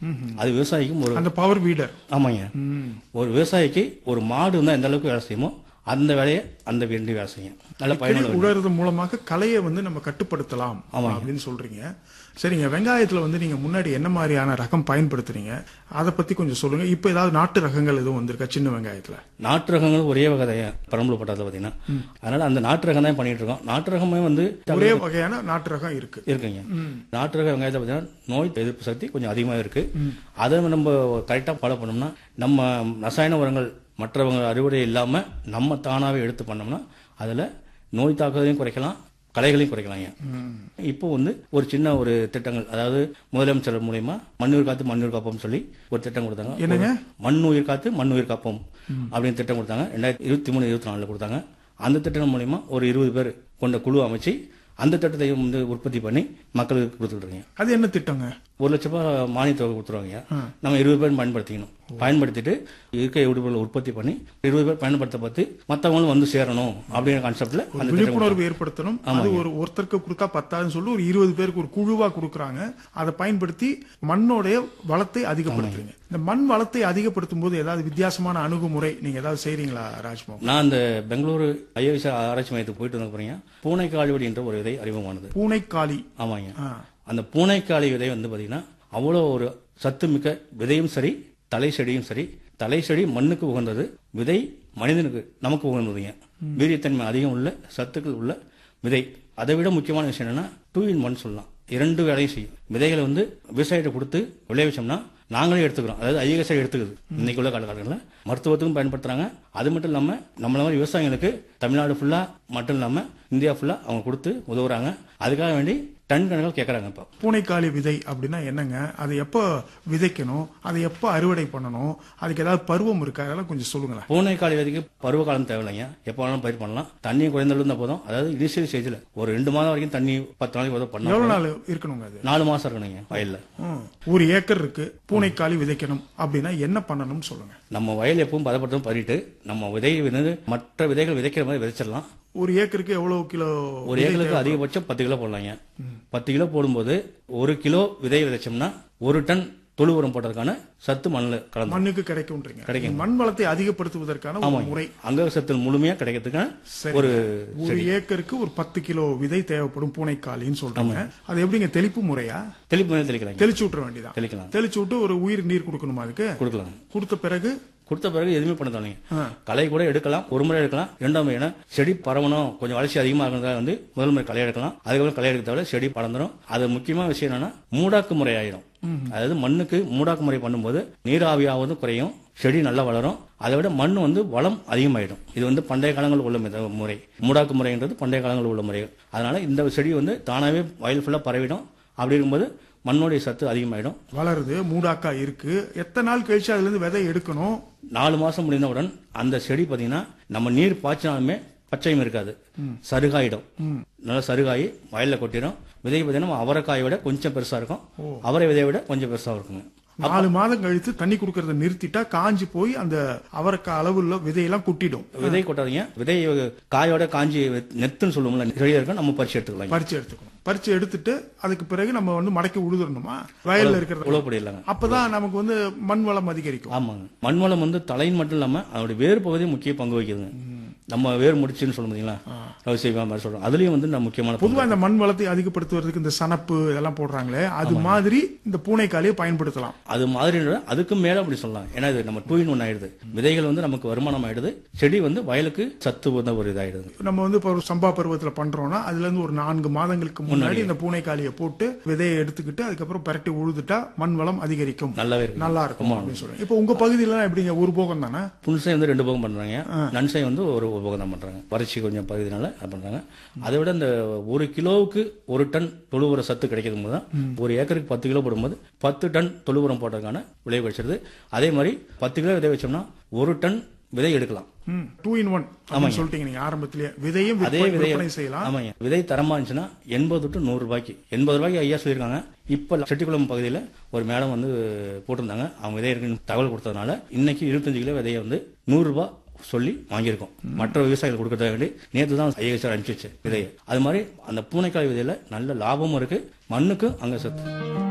அது விவசாயிக்கும் ஒரு அந்த பவர் வீடர் ஆமாங்க ஒரு விவசாயிக்கு ஒரு மாடு இருந்தால் எந்த அளவுக்கு வேலை செய்யுமோ அந்த வேலையை அந்த வேண்டி வேலை செய்யும் நல்ல பயனுள்ள வேலை. உழறது மூலமாக கலையை வந்து நம்ம கட்டுப்படுத்தலாம் அப்படின்னு சொல்றீங்க சரிங்க வெங்காயத்துல வந்து நீங்க முன்னாடி என்ன மாதிரியான ரகம் பயன்படுத்துறீங்க அதை பத்தி கொஞ்சம் சொல்லுங்க இப்போ ஏதாவது நாட்டு ரகங்கள் எதுவும் வந்திருக்கா சின்ன வெங்காயத்துல நாட்டு ரகங்கள் ஒரே வகை தான் பரம்பு பட்டத்தில் பார்த்தீங்கன்னா அதனால அந்த நாட்டு ரகம் தான் பண்ணிட்டு இருக்கோம் நாட்டு ரகமே வந்து ஒரே வகையான நாட்டு ரகம் இருக்கு இருக்குங்க நாட்டு ரக வெங்காயத்தை பார்த்தீங்கன்னா நோய் எதிர்ப்பு சக்தி கொஞ்சம் அதிகமாக இருக்கு அதை நம்ம கரெக்டாக ஃபாலோ பண்ணோம்னா நம்ம ரசாயன உரங்கள் மற்றவங்க அறுவடை இல்லாமல் நம்ம தானாகவே எடுத்து பண்ணோம்னா அதில் நோய் தாக்குதலையும் குறைக்கலாம் களைகளையும் குறைக்கலாங்க இப்போ வந்து ஒரு சின்ன ஒரு திட்டங்கள் அதாவது முதலமைச்சர் மூலயமா மண்ணுயிர் காத்து மண்ணுயிர் காப்போம் சொல்லி ஒரு திட்டம் கொடுத்தாங்க என்னங்க? மண்ணுயிர் காத்து மண்ணுயிர் காப்போம் அப்படின்னு திட்டம் கொடுத்தாங்க ரெண்டாயிரத்தி இருபத்தி மூணு இருபத்தி நாலுல கொடுத்தாங்க அந்த திட்டம் மூலயமா ஒரு இருபது பேர் கொண்ட குழு அமைச்சு அந்த திட்டத்தையும் வந்து உற்பத்தி பண்ணி மக்களுக்கு கொடுத்துட்டு இருக்கீங்க அது என்ன திட்டங்க ஒரு லட்ச ரூபாய் மானிய தொகை கொடுத்துருவாங்க நம்ம இருபது பேர் பயன்படுத்திக்கணும் பயன்படுத்திட்டு இருக்க விடுபொருளை உற்பத்தி பண்ணி இருபது பேர் பயன்படுத்த பார்த்து மற்றவங்களும் வந்து சேரணும் அப்படிங்கிற கான்செப்ட்ல அந்த திட்டம் விழிப்புணர்வு ஏற்படுத்தணும் அது ஒரு ஒருத்தருக்கு கொடுத்தா பத்தாதுன்னு சொல்லி ஒரு இருபது பேருக்கு ஒரு குழுவா கொடுக்குறாங்க அதை பயன்படுத்தி மண்ணோடைய வளத்தை அதிகப்படுத்துறீங்க இந்த மண் வளத்தை அதிகப்படுத்தும் போது ஏதாவது வித்தியாசமான அணுகுமுறை நீங்க ஏதாவது செய்றீங்களா ராஜ்மோகன் நான் அந்த பெங்களூரு ஐஏஎஸ் ஆராய்ச்சி மையத்துக்கு போயிட்டு வந்து போறீங்க பூனைக்காலிவடி என்ற ஒரு விதை அறிமுகமானது பூனைக்காளி ஆமாங்க ஆ. அந்த பூனைக்காளி விதை வந்து பாத்தீங்கன்னா அவ்வளோ ஒரு சத்து மிக்க விதையும் சரி தலை செடியும் சரி தலை செடி மண்ணுக்கு உகந்தது விதை மனிதனுக்கு நமக்கு உகந்ததுங்க வீரியத்தன்மை அதிகம் உள்ள சத்துக்கள் உள்ள விதை அதை விட முக்கியமான விஷயம் என்னன்னா டூ இன் ஒன் சொல்லலாம் இரண்டு வேலையும் செய்யும் விதைகளை வந்து விவசாயிட்ட கொடுத்து விளைவிச்சோம்னா நாங்களே எடுத்துக்கிறோம் அதாவது ஐஎஸ்ஐ எடுத்துக்குது இன்னைக்கு உள்ள காலகட்டங்களில் மருத்துவத்துக்கும் பயன்படுத்துறாங்க அது மட்டும் இல்லாம நம்மள மாதிரி விவசாயிகளுக்கு தமிழ்நாடு ஃபுல்லா மட்டும் இல்லாம இந்தியா ஃபுல்லா அவங்க கொடுத்து உதவுறாங்க அதுக்காக வேண்டி டன் கணக்கில் கேட்கறாங்க இப்போ பூனைக்காளி விதை அப்படின்னா என்னங்க அதை எப்போ விதைக்கணும் அதை எப்போ அறுவடை பண்ணணும் அதுக்கு ஏதாவது பருவம் இருக்கா அதெல்லாம் கொஞ்சம் சொல்லுங்களேன் பூனைக்காளி விதைக்கு பருவ காலம் தேவையில்லைங்க எப்போ வேணாலும் பயிர் பண்ணலாம் தண்ணி குறைந்த அளவு இருந்தா போதும் அதாவது இனிஷியல் ஸ்டேஜில் ஒரு ரெண்டு மாதம் வரைக்கும் தண்ணி பத்து நாளைக்கு போதும் பண்ணலாம் எவ்வளவு நாள் இருக்கணுங்க அது நாலு மாசம் இருக்கணுங்க வயல்ல ம். ஒரு ஏக்கர் இருக்கு பூனைக்காளி விதைக்கணும் அப்படின்னா என்ன பண்ணணும்னு சொல்லுங்க நம்ம வயல் எப்பவும் பதப்படுத்தும் பறிட்டு நம்ம விதை வந்து மற்ற விதைகள் விதைக்கிற மாதிரி விதைச்சிடலாம் ஒரு ஏக்கருக்கு எவ்வளவு கிலோ ஒரு ஏக்கருக்கு அதிகபட்சம் பத்து கிலோ போடலாங்க பத்து கிலோ போடும்போது ஒரு கிலோ விதை விதைச்சோம்னா ஒரு டன் தொழு உரம் போட்டதுக்கான சத்து மண்ணில் கலந்து மண்ணுக்கு கிடைக்கும்ன்றீங்க கிடைக்கும். மண் வளத்தை அதிகப்படுத்துவதற்கான ஒரு முறை அங்க சத்து முழுமையா கிடைக்கிறதுக்கான சரி. ஒரு ஒரு ஏக்கருக்கு ஒரு பத்து கிலோ விதை தேவைப்படும் பூனைக்காளின்னு சொல்றாங்க அது எப்படிங்க தெளிப்பு முறையா தெளிப்பு மேலே தெளிக்கலாங்க தெளிச்சு விட்டுற வேண்டியதான் தெளிக்கலாம் தெளிச்சு விட்டு ஒரு உயிர் நீர் கொடுக்கணுமா அதுக்கு கொடுக்கலாம் கொடுத்த பிறகு கொடுத்த பிறகு எதுவுமே பண்ண தோணுங்க ஆ. களை கூட எடுக்கலாம் ஒரு முறை எடுக்கலாம் இரண்டாம் முறை ஏன்னா செடி பரவணும் கொஞ்சம் வளர்ச்சி அதிகமாக இருக்கிறதா வந்து முதல் முறை களை எடுக்கலாம் அதுக்கப்புறம் களை எடுக்க தவிர செடி பறந்துடும் அது முக்கியமான விஷயம் என்னன்னா மூடாக்கு முறை ஆயிடும் அதாவது மண்ணுக்கு மூடாக்கு முறை பண்ணும்போது நீராவியாவது குறையும் செடி நல்லா வளரும் அதை விட மண் வந்து வளம் அதிகமாயிடும் இது வந்து பண்டைய காலங்களில் உள்ள மித- முறை மூடாக்கு முறைன்றது பண்டைய காலங்களில் உள்ள முறை அதனால இந்த செடி வந்து தானாகவே வயல் ஃபுல்லாக பரவிடும் அப்படி இருக்கும்போது மண்ணோடைய சத்து அதிகமாயிடும் வளருது மூடாக்கா இருக்கு எத்தனை நாள் கழிச்சு அதுல இருந்து விதை எடுக்கணும் நாலு மாசம் முடிந்தவுடன் அந்த செடி பாத்தீங்கன்னா நம்ம நீர் பாய்ச்சினாலுமே பச்சையும் இருக்காது சருகாயிடும் நல்லா சருகாயி வயல்ல கொட்டிடும் விதை பார்த்தீங்கன்னா அவரைக்காயை விட கொஞ்சம் பெருசா இருக்கும் அவரை விதையை விட கொஞ்சம் பெருசா இருக்குங்க நாலு மாதம் கழித்து தண்ணி கொடுக்கறத நிறுத்திட்டா காஞ்சு போய் அந்த அவரைக்காய் அளவுள்ள விதையெல்லாம் குட்டிடும் விதை கொட்டாதீங்க விதை காயோட காஞ்சி நெத்துன்னு சொல்லுவோம்ல நிறைய இருக்கும் நம்ம பறிச்சு எடுத்துக்கலாம் பறிச்சு எடுத்துக்கணும் பறிச்சு எடுத்துட்டு அதுக்கு பிறகு நம்ம வந்து மடக்கி உழுதுறணுமா வயல்ல இருக்கிறத உழப்படி இல்லைங்க அப்பதான் நமக்கு வந்து மண் வளம் அதிகரிக்கும் ஆமாங்க மண் வளம் வந்து தலையின் மட்டும் இல்லாம அதோட வேறு பகுதி முக்கிய பங்கு வகிக்குதுங்க நம்ம வேர் முடிச்சுன்னு சொல்ல முடியுங்களா விவசாயம் மாதிரி சொல்றோம் அதுலயும் வந்து நம்ம முக்கியமான பங்கு. பொதுவா இந்த மண் வளத்தை அதிகப்படுத்துவதற்கு இந்த சனப்பு இதெல்லாம் போடுறாங்களே அது மாதிரி இந்த பூனைக்காலியை பயன்படுத்தலாம் அது மாதிரி இல்ல, அதுக்கும் மேல அப்படி சொல்லலாம் ஏன்னா இது நம்ம டூ இன் ஒன் ஆயிடுது விதைகள் வந்து நமக்கு வருமானம் ஆயிடுது செடி வந்து வயலுக்கு சத்து வந்த ஒரு இதாயிடுது நம்ம வந்து இப்போ ஒரு சம்பா பருவத்துல பண்றோம்னா அதுல இருந்து ஒரு நான்கு மாதங்களுக்கு முன்னாடி இந்த பூனைக்காலியை போட்டு விதையை எடுத்துக்கிட்டு அதுக்கப்புறம் பரட்டி உழுதுட்டா மண் வளம் அதிகரிக்கும் நல்லாவே இருக்கு நல்லா இருக்கும் அப்படின்னு சொல்றேன் இப்போ உங்க பகுதியில எப்படிங்க ஒரு போகம் தானே புன்சை வந்து ரெண்டு போகம் பண்றாங்க நன்சை வந்து ஒரு ஒரு போகம் தான் பண்றாங்க வறட்சி கொஞ்சம் பகுதினால அது பண்றாங்க அதை விட இந்த ஒரு கிலோவுக்கு ஒரு டன் தொழு உர சத்து கிடைக்கும் போது தான் ஒரு ஏக்கருக்கு பத்து கிலோ போடும்போது பத்து டன் தொழு உரம் போட்டதுக்கான விளைவு கிடைச்சிருது அதே மாதிரி பத்து கிலோ விதை வச்சோம்னா ஒரு டன் விதை எடுக்கலாம் டூ இன் ஒன் அப்படின்னு சொல்லிட்டீங்க நீங்க ஆரம்பத்திலேயே விதையும் அதே விற்பனை- விதை விற்பனை செய்யலாம் ஆமாங்க விதை தரமா இருந்துச்சுன்னா எண்பது டு நூறு ரூபாய்க்கு எண்பது ரூபாய்க்கு ஐயா சொல்லியிருக்காங்க இப்ப செட்டிக்குளம் பகுதியில் ஒரு மேடம் வந்து போட்டிருந்தாங்க அவங்க விதை இருக்குன்னு தகவல் கொடுத்ததுனால இன்னைக்கு இருபத்தஞ்சு கிலோ விதையை வந்து நூறு ரூபாய் சொல்லி வாங்கியிருக்கோம் மற்ற விவசாயிகள் கொடுக்கறத வேண்டி நேற்று தான் ஐஏஎஸ்ஆர் அனுப்பிச்சு விதையை அது மாதிரி அந்த பூனைக்காய் விதையில நல்ல லாபமும் இருக்கு மண்ணுக்கும் அங்க சத்து